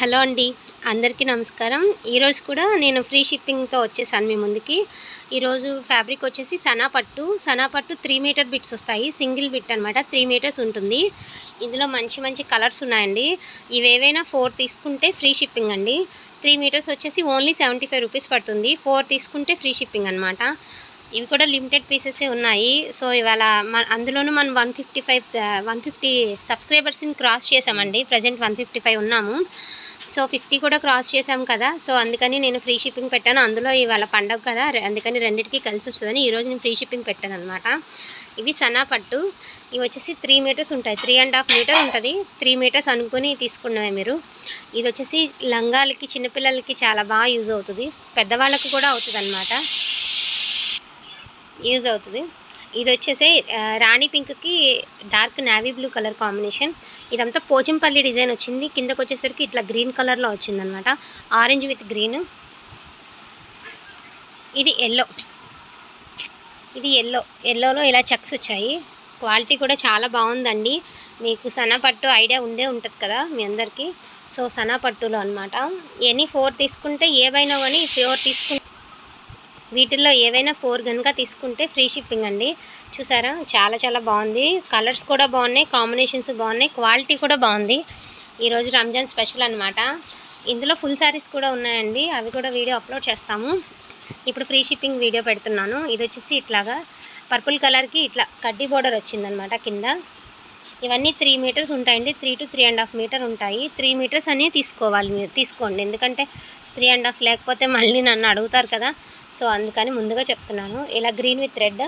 hello అండి అందరికీ నమస్కారం ఈరోజు కూడా నేను ఫ్రీ షిప్పింగ్తో వచ్చేసాను మీ ముందుకి ఈరోజు ఫ్యాబ్రిక్ వచ్చేసి సనా పట్టు సనా పట్టు త్రీ మీటర్ బిట్స్ వస్తాయి సింగిల్ బిట్ అనమాట త్రీ మీటర్స్ ఉంటుంది ఇందులో మంచి మంచి కలర్స్ ఉన్నాయండి ఇవేవైనా ఫోర్ తీసుకుంటే ఫ్రీ షిప్పింగ్ అండి త్రీ మీటర్స్ వచ్చేసి ఓన్లీ సెవెంటీ ఫైవ్ రూపీస్ పడుతుంది ఫోర్ తీసుకుంటే ఫ్రీ షిప్పింగ్ అనమాట ఇవి కూడా లిమిటెడ్ పీసెసే ఉన్నాయి సో ఇవాళ మన అందులోనూ మనం one fifty five one fifty సబ్స్క్రైబర్స్ని క్రాస్ చేసామండి ప్రజెంట్ వన్ ఫిఫ్టీ ఫైవ్ ఉన్నాము సో ఫిఫ్టీ కూడా క్రాస్ చేసాం కదా సో అందుకని నేను ఫ్రీ షిప్పింగ్ పెట్టాను అందులో ఇవాళ పండగ కదా రె- అందుకని రెండింటికి కలిసి వస్తుందని ఈరోజు నేను ఫ్రీ షిప్పింగ్ పెట్టాను అనమాట ఇవి సనా పట్టు ఇవి వచ్చేసి త్రీ మీటర్స్ ఉంటాయి త్రీ అండ్ హాఫ్ మీటర్ ఉంటుంది త్రీ మీటర్స్ అనుకుని తీసుకున్నవే మీరు ఇది వచ్చేసి లంగాలకి చిన్నపిల్లలకి చాలా బాగా యూజ్ అవుతుంది పెద్దవాళ్ళకి కూడా అవుతుంది అనమాట యూజ్ అవుతుంది ఇది వచ్చేసి ఆ, రాణి పింక్కి dark navy blue colour combination ఇదంతా పోచంపల్లి డిజైన్ వచ్చింది కిందకు వచ్చేసరికి ఇట్లా గ్రీన్ కలర్లో వచ్చిందనమాట ఆరెంజ్ విత్ గ్రీన్ ఇది ఎల్లో ఇది ఎల్లో ఎల్లోలో ఇలా చెక్స్ వచ్చాయి క్వాలిటీ కూడా చాలా బాగుందండి మీకు సనా పట్టు ఐడియా ఉండే ఉంటుంది కదా మీ అందరికీ సో సనా పట్టులో అనమాట ఎనీ ఫోర్ తీసుకుంటే ఏవైనా కానీ ఫోర్ తీసుకుంటే వీటిల్లో ఏవైనా ఫోర్ కనుక తీసుకుంటే ఫ్రీ షిప్పింగ్ అండి చూసారా చాలా చాలా బాగుంది కలర్స్ కూడా బాగున్నాయి కాంబినేషన్స్ బాగున్నాయి క్వాలిటీ కూడా బాగుంది ఈరోజు రంజాన్ స్పెషల్ అనమాట ఇందులో ఫుల్ శారీస్ కూడా ఉన్నాయండి అవి కూడా వీడియో అప్లోడ్ చేస్తాము ఇప్పుడు ఫ్రీ షిప్పింగ్ వీడియో పెడుతున్నాను ఇది వచ్చేసి ఇట్లాగా పర్పుల్ కలర్కి ఇట్లా కడ్డీ బోర్డర్ వచ్చిందనమాట కింద ఇవన్నీ త్రీ మీటర్స్ ఉంటాయండి three to three and half metre ఉంటాయి త్రీ మీటర్స్ అని తీసుకోవాలి మీరు తీసుకోండి ఎందుకంటే త్రీ అండ్ హాఫ్ లేకపోతే మళ్ళీ నన్ను అడుగుతారు కదా సో అందుకని ముందుగా చెప్తున్నాను ఇలా green with red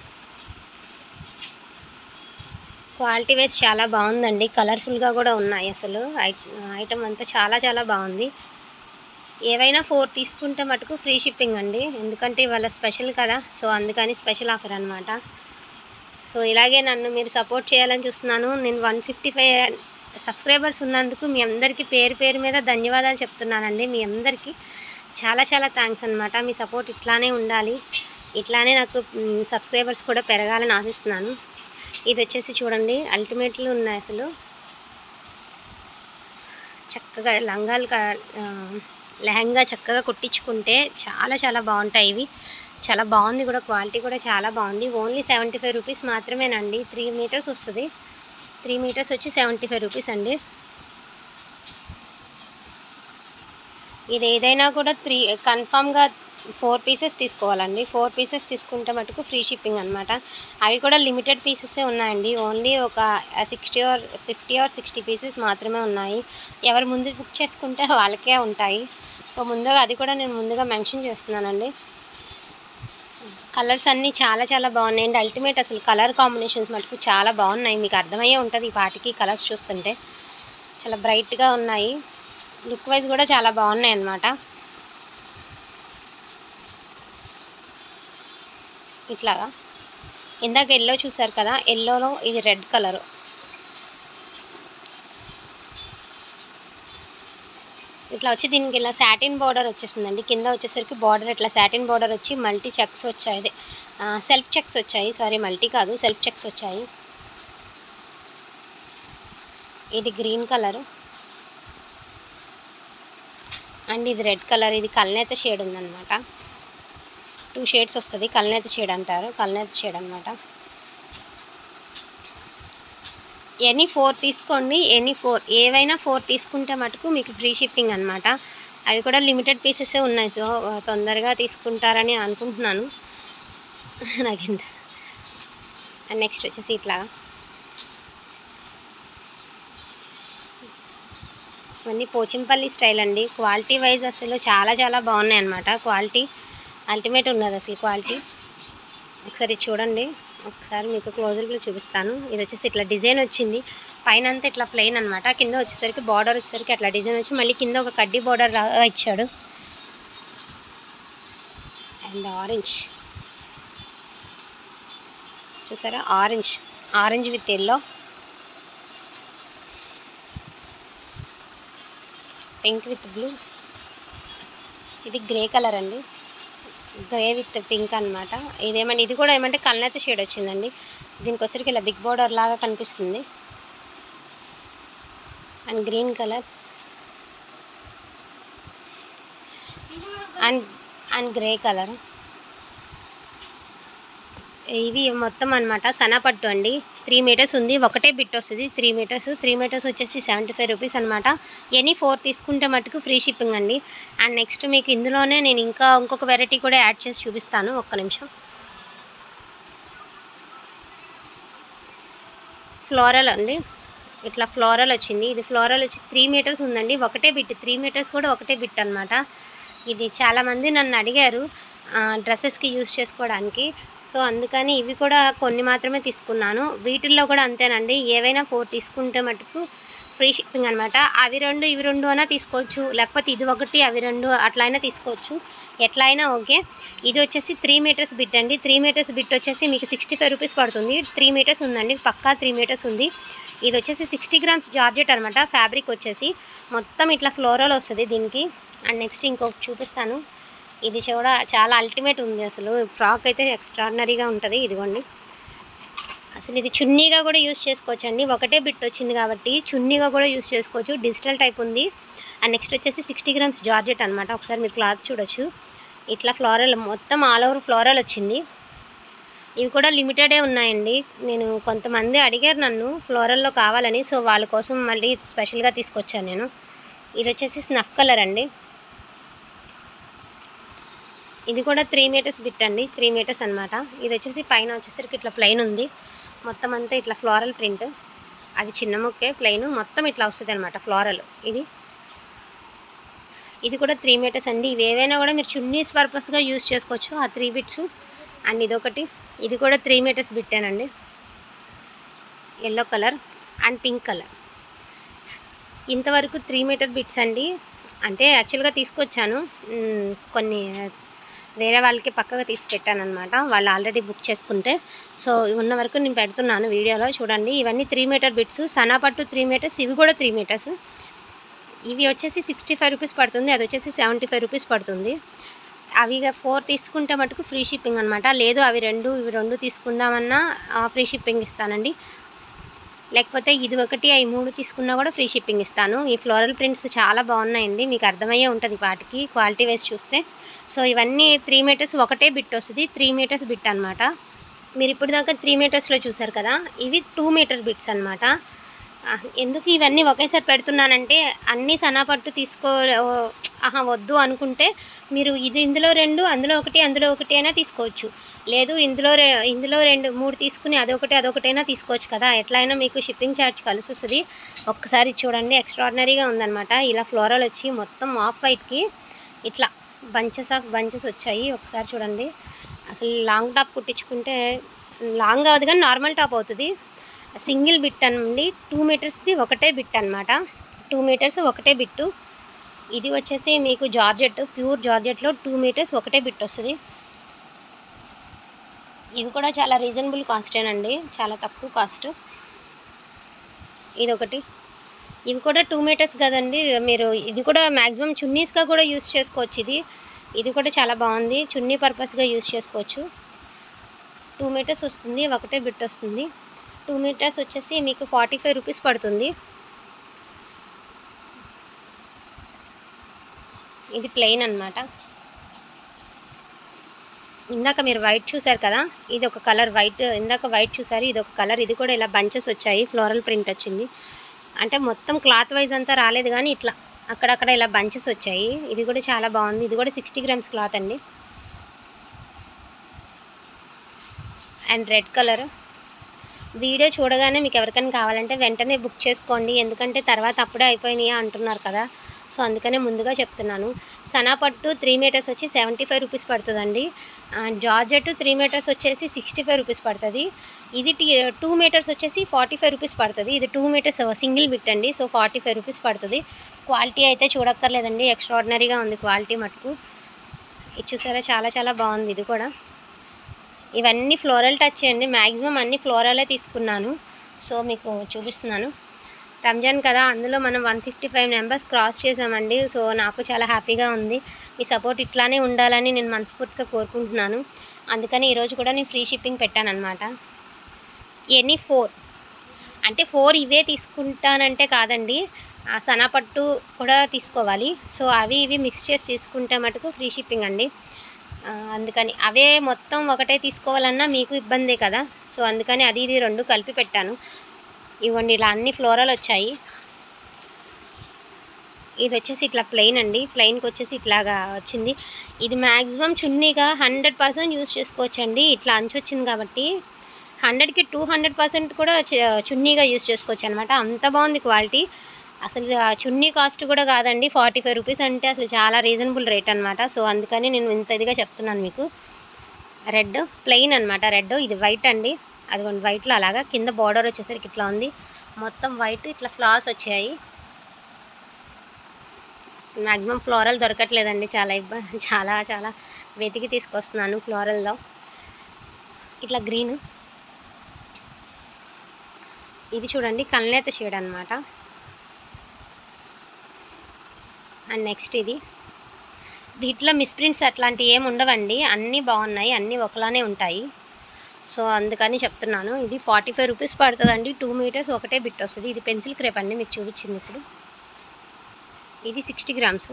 quality wise చాలా బాగుందండి కలర్ఫుల్గా కూడా ఉన్నాయి అసలు ఐటమ్ అంతా చాలా చాలా బాగుంది ఏవైనా ఫోర్ తీసుకుంటే మటుకు ఫ్రీ షిప్పింగ్ అండి ఎందుకంటే ఇవాళ స్పెషల్ కదా సో అందుకని స్పెషల్ ఆఫర్ అనమాట సో ఇలాగే నన్ను మీరు సపోర్ట్ చేయాలని చూస్తున్నాను నేను వన్ ఫిఫ్టీ ఫైవ్ సబ్స్క్రైబర్స్ ఉన్నందుకు మీ అందరికీ పేరు పేరు మీద ధన్యవాదాలు చెప్తున్నానండి మీ అందరికీ చాలా చాలా థ్యాంక్స్ అనమాట మీ సపోర్ట్ ఇట్లానే ఉండాలి ఇట్లానే నాకు సబ్స్క్రైబర్స్ కూడా పెరగాలని ఆశిస్తున్నాను ఇది వచ్చేసి చూడండి అల్టిమేట్లు ఉన్నాయి అసలు చక్కగా లంగాలు క- ఆ, లెహంగా చక్కగా కుట్టించుకుంటే చాలా చాలా బాగుంటాయి ఇవి చాలా బాగుంది కూడా క్వాలిటీ కూడా చాలా బాగుంది ఓన్లీ సెవెంటీ ఫైవ్ రూపీస్ మాత్రమేనండి త్రీ మీటర్స్ వస్తుంది త్రీ మీటర్స్ వచ్చి సెవెంటీ ఫైవ్ రూపీస్ అండి ఇది ఏదైనా కూడా త్రీ కన్ఫామ్గా ఫోర్ పీసెస్ తీసుకోవాలండి ఫోర్ పీసెస్ తీసుకుంటే మటుకు ఫ్రీ షిప్పింగ్ అనమాట అవి కూడా లిమిటెడ్ పీసెసే ఉన్నాయండి ఓన్లీ ఒక sixty or fifty or sixty pieces మాత్రమే ఉన్నాయి ఎవరు ముందు బుక్ చేసుకుంటే వాళ్ళకే ఉంటాయి సో ముందుగా అది కూడా నేను ముందుగా మెన్షన్ చేస్తున్నానండి కలర్స్ అన్నీ చాలా చాలా బాగున్నాయండి అల్టిమేట్ అసలు కలర్ కాంబినేషన్స్ మటుకు చాలా బాగున్నాయి మీకు అర్థమయ్యే ఉంటుంది ఈ పాటికి కలర్స్ చూస్తుంటే చాలా బ్రైట్గా ఉన్నాయి లుక్ వైజ్ కూడా చాలా బాగున్నాయి అన్నమాట ఇట్లాగా ఇందాక ఎల్లో చూసారు కదా ఎల్లోలో ఇది రెడ్ కలర్ ఇట్లా వచ్చి దీనికి ఇలా సాటిన్ బార్డర్ వచ్చేసిందండి కింద వచ్చేసరికి బార్డర్ ఇట్లా సాటిన్ బార్డర్ వచ్చి మల్టీ చెక్స్ వచ్చాయి అదే సెల్ఫ్ చెక్స్ వచ్చాయి సారీ మల్టీ కాదు సెల్ఫ్ చెక్స్ వచ్చాయి ఇది గ్రీన్ కలర్ అండ్ ఇది రెడ్ కలర్ ఇది కల్నేత షేడ్ ఉందన్నమాట టూ షేడ్స్ వస్తుంది కల్నేత షేడ్ అంటారు కల్నేత షేడ్ అనమాట ఎనీ ఫోర్ తీసుకోండి ఎనీ ఫోర్ ఏవైనా ఫోర్ తీసుకుంటే మటుకు మీకు ఫ్రీ షిప్పింగ్ అనమాట అవి కూడా లిమిటెడ్ పీసెసే ఉన్నాయి సో తొందరగా తీసుకుంటారని అనుకుంటున్నాను నాకు ఇంత అండ్ నెక్స్ట్ వచ్చేసి ఇట్లాగా ఇవన్నీ పోచంపల్లి స్టైల్ అండి క్వాలిటీ వైజ్ అసలు చాలా చాలా బాగున్నాయి అన్నమాట క్వాలిటీ అల్టిమేట్ ఉన్నది అసలు క్వాలిటీ ఒకసారి ఇది చూడండి ఒకసారి మీకు క్లోజర్లో చూపిస్తాను ఇది వచ్చేసి ఇట్లా డిజైన్ వచ్చింది పైన అంతా ఇట్లా ప్లెయిన్ అనమాట కింద వచ్చేసరికి బార్డర్ వచ్చేసరికి అట్లా డిజైన్ వచ్చి మళ్ళీ కింద ఒక కడ్డీ బార్డర్ లాగా ఇచ్చాడు అండ్ ఆరెంజ్ చూసారా orange orange with yellow pink with blue ఇది గ్రే కలర్ అండి గ్రే విత్ పింక్ అనమాట ఇదేమంటే ఇది కూడా ఏమంటే కల్నేత షేడ్ వచ్చిందండి దీనికి వచ్చరికి ఇలా బిగ్ బోర్డర్ లాగా కనిపిస్తుంది and green colour and and grey colour ఇవి మొత్తం అనమాట సన్నపట్టు అండి త్రీ మీటర్స్ ఉంది ఒకటే బిట్ వస్తుంది త్రీ మీటర్స్ త్రీ మీటర్స్ వచ్చేసి సెవెంటీ ఫైవ్ రూపీస్ అనమాట ఎనీ ఫోర్ తీసుకుంటే మటుకు ఫ్రీ షిప్పింగ్ అండి అండ్ నెక్స్ట్ మీకు ఇందులోనే నేను ఇంకా ఇంకొక వెరైటీ కూడా యాడ్ చేసి చూపిస్తాను ఒక్క నిమిషం ఫ్లోరల్ అండి ఇట్లా ఫ్లోరల్ వచ్చింది ఇది ఫ్లోరల్ వచ్చి త్రీ మీటర్స్ ఉందండి ఒకటే బిట్ త్రీ మీటర్స్ కూడా ఒకటే బిట్ అనమాట ఇది చాలామంది నన్ను అడిగారు డ్రెస్సెస్కి యూస్ చేసుకోవడానికి సో అందుకని ఇవి కూడా కొన్ని మాత్రమే తీసుకున్నాను వీటిల్లో కూడా అంతేనండి ఏవైనా ఫోర్ తీసుకుంటే మటుకు ఫ్రీ షిప్పింగ్ అనమాట అవి రెండు ఇవి రెండు అయినా తీసుకోవచ్చు లేకపోతే ఇది ఒకటి అవి రెండు అట్లా అయినా తీసుకోవచ్చు ఎట్లా అయినా ఓకే ఇది వచ్చేసి త్రీ మీటర్స్ బిట్ అండి త్రీ మీటర్స్ బిట్ వచ్చేసి మీకు సిక్స్టీ ఫైవ్ రూపీస్ పడుతుంది త్రీ మీటర్స్ ఉందండి పక్కా త్రీ మీటర్స్ ఉంది ఇది వచ్చేసి సిక్స్టీ గ్రామ్స్ జార్జెట్ అనమాట ఫ్యాబ్రిక్ వచ్చేసి మొత్తం ఇట్లా ఫ్లోరల్ వస్తుంది దీనికి అండ్ నెక్స్ట్ ఇంకొకటి చూపిస్తాను ఇది కూడా చాలా అల్టిమేట్ ఉంది అసలు ఫ్రాక్ అయితే ఎక్స్ట్రాడినరీగా ఉంటుంది ఇదిగోండి అసలు ఇది చున్నీగా కూడా యూస్ చేసుకోవచ్చు అండి ఒకటే బిట్ వచ్చింది కాబట్టి చున్నీగా కూడా యూస్ చేసుకోవచ్చు డిజిటల్ టైప్ ఉంది అండ్ నెక్స్ట్ వచ్చేసి సిక్స్టీ గ్రామ్స్ జార్జెట్ అనమాట ఒకసారి మీరు క్లాత్ చూడొచ్చు ఇట్లా ఫ్లోరల్ మొత్తం ఆల్ ఓవర్ ఫ్లోరల్ వచ్చింది ఇవి కూడా లిమిటెడే ఉన్నాయండి నేను కొంతమంది అడిగారు నన్ను ఫ్లోరల్లో కావాలని సో వాళ్ళ కోసం మళ్ళీ స్పెషల్గా తీసుకొచ్చాను నేను ఇది వచ్చేసి స్నఫ్ కలర్ అండి ఇది కూడా త్రీ మీటర్స్ బిట్ అండి త్రీ మీటర్స్ అనమాట ఇది వచ్చేసి పైన వచ్చేసరికి ఇట్లా ప్లెయిన్ ఉంది మొత్తం అంతా ఇట్లా ఫ్లోరల్ ప్రింట్ అది చిన్న ముక్కే ప్లెయిన్ మొత్తం ఇట్లా వస్తుంది అనమాట ఫ్లోరల్ ఇది ఇది కూడా త్రీ మీటర్స్ అండి ఇవి ఏవైనా కూడా మీరు చున్నీస్ పర్పస్గా యూస్ చేసుకోవచ్చు ఆ త్రీ బిట్స్ అండ్ ఇదొకటి ఇది కూడా త్రీ మీటర్స్ బిట్టేనండి yellow colour and pink colour ఇంతవరకు త్రీ మీటర్ బిట్స్ అండి అంటే యాక్చువల్గా తీసుకొచ్చాను మ్, కొన్ని వేరే వాళ్ళకి పక్కగా తీసి పెట్టాను అనమాట వాళ్ళు ఆల్రెడీ బుక్ చేసుకుంటే సో ఉన్న వరకు నేను పెడుతున్నాను వీడియోలో చూడండి ఇవన్నీ త్రీ మీటర్ బిట్స్ సనాపట్టు త్రీ మీటర్స్ ఇవి కూడా త్రీ మీటర్స్ ఇవి వచ్చేసి సిక్స్టీ ఫైవ్ రూపీస్ పడుతుంది అది వచ్చేసి సెవెంటీ ఫైవ్ రూపీస్ పడుతుంది అవి ఫోర్ తీసుకుంటే మటుకు ఫ్రీ షిప్పింగ్ అనమాట లేదు అవి రెండు ఇవి రెండు తీసుకుందామన్నా ఫ్రీ షిప్పింగ్ ఇస్తానండి లేకపోతే ఇది ఒకటి అవి మూడు తీసుకున్నా కూడా ఫ్రీ షిప్పింగ్ ఇస్తాను ఈ ఫ్లోరల్ ప్రింట్స్ చాలా బాగున్నాయండి మీకు అర్థమయ్యే ఉంటుంది వాటికి క్వాలిటీ వైజ్ చూస్తే సో ఇవన్నీ త్రీ మీటర్స్ ఒకటే బిట్ వస్తుంది త్రీ మీటర్స్ బిట్ అనమాట మీరు ఇప్పుడు దాకా త్రీ మీటర్స్లో చూసారు కదా ఇవి టూ మీటర్ బిట్స్ అనమాట ఎందుకు ఇవన్నీ ఒకేసారి పెడుతున్నానంటే అన్ని సన్నపట్టు తీసుకో ఆహా వద్దు అనుకుంటే మీరు ఇది ఇందులో రెండు అందులో ఒకటి అందులో ఒకటి అయినా తీసుకోవచ్చు లేదు ఇందులో రె ఇందులో రెండు మూడు తీసుకుని అదొకటి అదొకటైనా తీసుకోవచ్చు కదా ఎట్లయినా మీకు షిప్పింగ్ ఛార్జ్ కలిసి వస్తుంది ఒక్కసారి చూడండి ఎక్స్ట్రాడినరీగా ఉందన్నమాట ఇలా ఫ్లోరల్ వచ్చి మొత్తం ఆఫ్ వైట్కి ఇట్లా బంచెస్ ఆఫ్ బంచెస్ వచ్చాయి ఒకసారి చూడండి అసలు లాంగ్ టాప్ కుట్టించుకుంటే లాంగ్ అవ్వదు కానీ నార్మల్ టాప్ అవుతుంది సింగిల్ బిట్ అండి టూ మీటర్స్ది ఒకటే బిట్ అనమాట టూ మీటర్స్ ఒకటే బిట్టు ఇది వచ్చేసి మీకు జార్జెట్ ప్యూర్ జార్జెట్లో టూ మీటర్స్ ఒకటే బిట్ వస్తుంది ఇవి కూడా చాలా రీజనబుల్ కాస్టేనండి చాలా తక్కువ కాస్ట్ ఇది ఒకటి ఇవి కూడా టూ మీటర్స్ కదండి మీరు ఇది కూడా మ్యాక్సిమం చున్నీస్గా కూడా యూస్ చేసుకోవచ్చు ఇది ఇది కూడా చాలా బాగుంది చున్నీ పర్పస్గా యూస్ చేసుకోవచ్చు టూ మీటర్స్ వస్తుంది ఒకటే బిట్ వస్తుంది టూ మీటర్స్ వచ్చేసి మీకు ఫార్టీ ఫైవ్ రూపీస్ పడుతుంది ఇది ప్లెయిన్ అన్నమాట ఇందాక మీరు వైట్ చూసారు కదా ఇది ఒక కలర్ వైట్ ఇందాక వైట్ చూసారు ఇది ఒక కలర్ ఇది కూడా ఇలా బంచెస్ వచ్చాయి ఫ్లోరల్ ప్రింట్ వచ్చింది అంటే మొత్తం క్లాత్ వైజ్ అంతా రాలేదు కానీ ఇట్లా అక్కడక్కడ ఇలా బంచెస్ వచ్చాయి ఇది కూడా చాలా బాగుంది ఇది కూడా సిక్స్టీ గ్రామ్స్ క్లాత్ అండి అండ్ రెడ్ కలర్ వీడియో చూడగానే మీకు ఎవరికైనా కావాలంటే వెంటనే బుక్ చేసుకోండి ఎందుకంటే తర్వాత అప్పుడే అయిపోయినాయి అంటున్నారు కదా సో అందుకనే ముందుగా చెప్తున్నాను సనాపట్టు త్రీ మీటర్స్ వచ్చి సెవెంటీ ఫైవ్ రూపీస్ పడుతుందండి జార్జెట్ త్రీ మీటర్స్ వచ్చేసి సిక్స్టీ ఫైవ్ రూపీస్ పడుతుంది ఇది టీ టూ మీటర్స్ వచ్చేసి ఫార్టీ ఫైవ్ రూపీస్ పడుతుంది ఇది టూ మీటర్స్ సింగిల్ బిట్ అండి సో ఫార్టీ ఫైవ్ రూపీస్ పడుతుంది క్వాలిటీ అయితే చూడక్కర్లేదండి ఎక్స్ట్రాడినరీగా ఉంది క్వాలిటీ మటుకు ఇది చూసారా చాలా చాలా బాగుంది ఇది కూడా ఇవన్నీ ఫ్లోరల్ టచ్ చేయండి మ్యాక్సిమం అన్ని ఫ్లోరలే తీసుకున్నాను సో మీకు చూపిస్తున్నాను రంజాన్ కదా అందులో మనం one fifty five members cross చేసామండి సో నాకు చాలా హ్యాపీగా ఉంది మీ సపోర్ట్ ఇట్లానే ఉండాలని నేను మనస్ఫూర్తిగా కోరుకుంటున్నాను అందుకని ఈరోజు కూడా నేను ఫ్రీ షిప్పింగ్ పెట్టాను అనమాట ఎనీ ఫోర్ అంటే ఫోర్ ఇవే తీసుకుంటానంటే కాదండి ఆ సనాపట్టు కూడా తీసుకోవాలి సో అవి ఇవి మిక్స్ చేసి తీసుకుంటే మటుకు ఫ్రీ షిప్పింగ్ అండి ఆ, అందుకని అవే మొత్తం ఒకటే తీసుకోవాలన్నా మీకు ఇబ్బందే కదా సో అందుకని అది ఇది రెండు కలిపి పెట్టాను ఇవ్వండి ఇలా అన్ని ఫ్లోరల్ వచ్చాయి ఇది వచ్చేసి ఇట్లా ప్లెయిన్ అండి ప్లెయిన్కి వచ్చేసి ఇట్లాగా వచ్చింది ఇది మ్యాక్సిమం చున్నీగా హండ్రెడ్ పర్సెంట్ యూస్ చేసుకోవచ్చు అండి ఇట్లా అంచు వచ్చింది కాబట్టి హండ్రెడ్కి టూ హండ్రెడ్ పర్సెంట్ కూడా చ- చున్నీగా యూస్ చేసుకోవచ్చు అనమాట అంత బాగుంది క్వాలిటీ అసలు ఆ చున్నీ కాస్ట్ కూడా కాదండి ఫార్టీ ఫైవ్ రూపీస్ అంటే అసలు చాలా రీజనబుల్ రేట్ అనమాట సో అందుకని నేను ఇంత ఇదిగా చెప్తున్నాను మీకు రెడ్ ప్లెయిన్ అనమాట రెడ్ ఇది వైట్ అండి అదిగోండి వైట్లో అలాగా కింద బార్డర్ వచ్చేసరికి ఇట్లా ఉంది మొత్తం వైట్ ఇట్లా ఫ్లాస్ వచ్చాయి మ్యాక్సిమం ఫ్లోరల్ దొరకట్లేదండి చాలా ఇబ్బంది చాలా చాలా వెతికి తీసుకొస్తున్నాను ఫ్లోరల్లో ఇట్లా గ్రీన్ ఇది చూడండి కల్నేత షేడ్ అనమాట అండ్ నెక్స్ట్ ఇది వీటిలో మిస్ప్రింట్స్ అట్లాంటివి ఏమి ఉండవండి అన్నీ బాగున్నాయి అన్నీ ఒకలానే ఉంటాయి సో అందుకని చెప్తున్నాను ఇది ఫార్టీ ఫైవ్ రూపీస్ పడుతుందండి టూ మీటర్స్ ఒకటే బిట్ వస్తుంది ఇది పెన్సిల్ క్రేప్ అండి మీకు చూపించింది ఇప్పుడు ఇది సిక్స్టీ గ్రామ్స్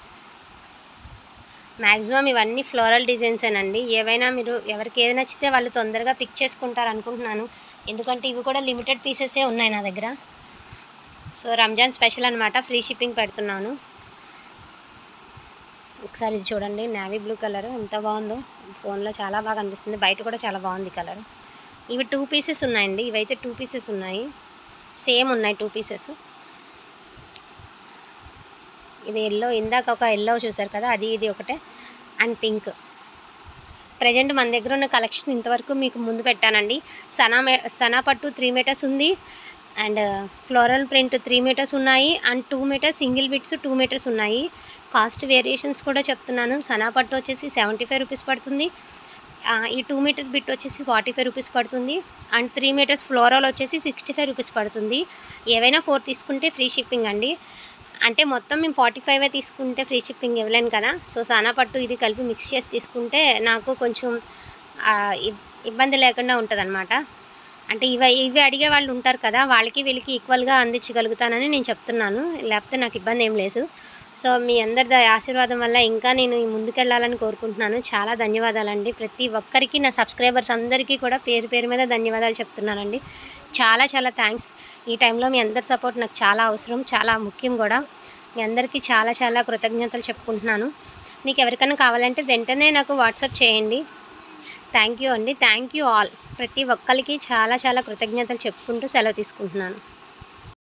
మ్యాక్సిమం ఇవన్నీ ఫ్లోరల్ డిజైన్సేనండి ఏవైనా మీరు ఎవరికి ఏది నచ్చితే వాళ్ళు తొందరగా పిక్ చేసుకుంటారు అనుకుంటున్నాను ఎందుకంటే ఇవి కూడా లిమిటెడ్ పీసెసే ఉన్నాయి నా దగ్గర సో రంజాన్ స్పెషల్ అనమాట ఫ్రీ షిప్పింగ్ పెడుతున్నాను ఒకసారి ఇది చూడండి నావీ బ్లూ కలర్ ఎంత బాగుందో ఫోన్లో చాలా బాగా అనిపిస్తుంది బయట కూడా చాలా బాగుంది కలర్ ఇవి టూ పీసెస్ ఉన్నాయండి ఇవైతే టూ పీసెస్ ఉన్నాయి సేమ్ ఉన్నాయి టూ పీసెస్ ఇది ఎల్లో ఇందాక ఒక ఎల్లో చూసారు కదా అది ఇది ఒకటే అండ్ పింక్ ప్రజెంట్ మన దగ్గర ఉన్న కలెక్షన్ ఇంతవరకు మీకు ముందు పెట్టానండి సనా మే సనా పట్టు త్రీ మీటర్స్ ఉంది and floral print three metres ఉన్నాయి and two metres single bits two metres ఉన్నాయి కాస్ట్ వేరియేషన్స్ కూడా చెప్తున్నాను సనా పట్టు వచ్చేసి సెవెంటీ ఫైవ్ రూపీస్ పడుతుంది ఆ, ఈ టూ మీటర్ బిట్ వచ్చేసి ఫార్టీ ఫైవ్ రూపీస్ పడుతుంది అండ్ త్రీ మీటర్స్ ఫ్లోరల్ వచ్చేసి సిక్స్టీ ఫైవ్ రూపీస్ పడుతుంది ఏవైనా ఫోర్ తీసుకుంటే ఫ్రీ షిప్పింగ్ అండి అంటే మొత్తం మేము ఫార్టీ ఫైవ్ తీసుకుంటే ఫ్రీ షిప్పింగ్ ఇవ్వలేను కదా సో సానా పట్టు ఇది కలిపి మిక్స్ చేసి తీసుకుంటే నాకు కొంచెం ఆ, ఇబ్- ఇబ్బంది లేకుండా ఉంటుంది అంటే ఇవి ఇవి అడిగే వాళ్ళు ఉంటారు కదా వాళ్ళకి వీళ్ళకి ఈక్వల్గా అందించగలుగుతానని నేను చెప్తున్నాను లేకపోతే నాకు ఇబ్బంది ఏం లేదు సో మీ అందరి ద- ఆశీర్వాదం వల్ల ఇంకా నేను ఈ ముందుకెళ్ళాలని కోరుకుంటున్నాను చాలా ధన్యవాదాలండి ప్రతి ఒక్కరికి నా సబ్స్క్రైబర్స్ అందరికీ కూడా పేరు పేరు మీద ధన్యవాదాలు చెప్తున్నానండి చాలా చాలా థ్యాంక్స్ ఈ టైంలో మీ అందరి సపోర్ట్ నాకు చాలా అవసరం చాలా ముఖ్యం కూడా మీ అందరికీ చాలా చాలా కృతజ్ఞతలు చెప్పుకుంటున్నాను మీకు ఎవరికైనా కావాలంటే వెంటనే నాకు వాట్సాప్ చేయండి థ్యాంక్ యూ అండి థ్యాంక్ యూ ఆల్ ప్రతి ఒక్కరికి చాలా చాలా కృతజ్ఞతలు చెప్పుకుంటూ సెలవు తీసుకుంటున్నాను